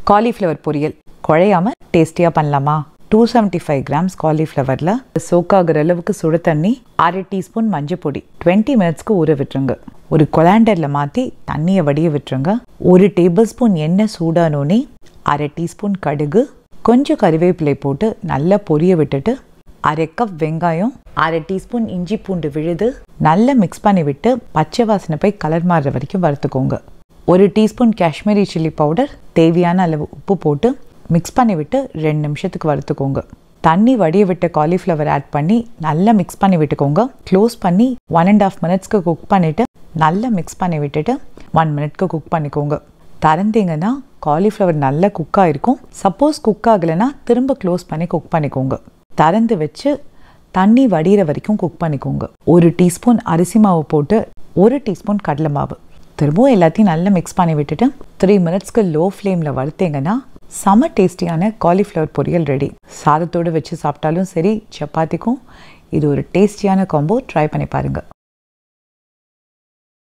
cauliflower பொரியல் குழையாம டேஸ்டியாக பண்ணலாமா டூ செவன்ட்டி ஃபைவ் கிராம்ஸ் காலிஃப்ளவரில் சோக்காகிற அளவுக்கு சுடு தண்ணி அரை டீஸ்பூன் மஞ்சள் பொடி டுவெண்ட்டி மினிட்ஸ்க்கு ஊற விட்டுருங்க ஒரு கொலாண்டரில் மாற்றி தண்ணியை வடிய விட்டுருங்க ஒரு டேபிள் ஸ்பூன் எண்ணெய் சூடானோனே அரை டீஸ்பூன் கடுகு கொஞ்சம் கறிவேப்பிலை போட்டு நல்லா பொரிய விட்டுட்டு அரை கப் வெங்காயம் அரை டீஸ்பூன் இஞ்சி பூண்டு விழுது நல்லா மிக்ஸ் பண்ணி விட்டு பச்சை வாசனை போய் கலர் மாறுற வரைக்கும் வறுத்துக்கோங்க ஒரு டீஸ்பூன் காஷ்மீரி சில்லி பவுடர் தேவையான அளவு உப்பு போட்டு மிக்ஸ் பண்ணி விட்டு ரெண்டு நிமிஷத்துக்கு வறுத்துக்கோங்க தண்ணி வடிய விட்ட காலிஃப்ளவர் ஆட் பண்ணி நல்லா மிக்ஸ் பண்ணி விட்டுக்கோங்க க்ளோஸ் பண்ணி ஒன் அண்ட் ஆஃப் மினிட்ஸ்க்கு குக் பண்ணிவிட்டு நல்லா மிக்ஸ் பண்ணி விட்டுட்டு ஒன் மினிட்க்கு குக் பண்ணிக்கோங்க திறந்தீங்கன்னா காலிஃப்ளவர் நல்லா குக் ஆகிருக்கும் சப்போஸ் குக் ஆகலைன்னா திரும்ப க்ளோஸ் பண்ணி குக் பண்ணிக்கோங்க திறந்து வச்சு தண்ணி வடிகிற வரைக்கும் குக் பண்ணிக்கோங்க ஒரு டீஸ்பூன் அரிசி மாவு போட்டு ஒரு டீஸ்பூன் கடலை மாவு திரும்பவும் எல்லாத்தையும் நல்லா மிக்ஸ் பண்ணி விட்டுட்டு த்ரீ மினிட்ஸ்க்கு லோ ஃப்ளேமில் வறுத்தீங்கன்னா செம டேஸ்டியான காலிஃப்ளவர் பொரியல் ரெடி சாதத்தோடு வச்சு சாப்பிட்டாலும் சரி சப்பாத்திக்கும் இது ஒரு டேஸ்டியான காம்போ ட்ரை பண்ணி பாருங்கள்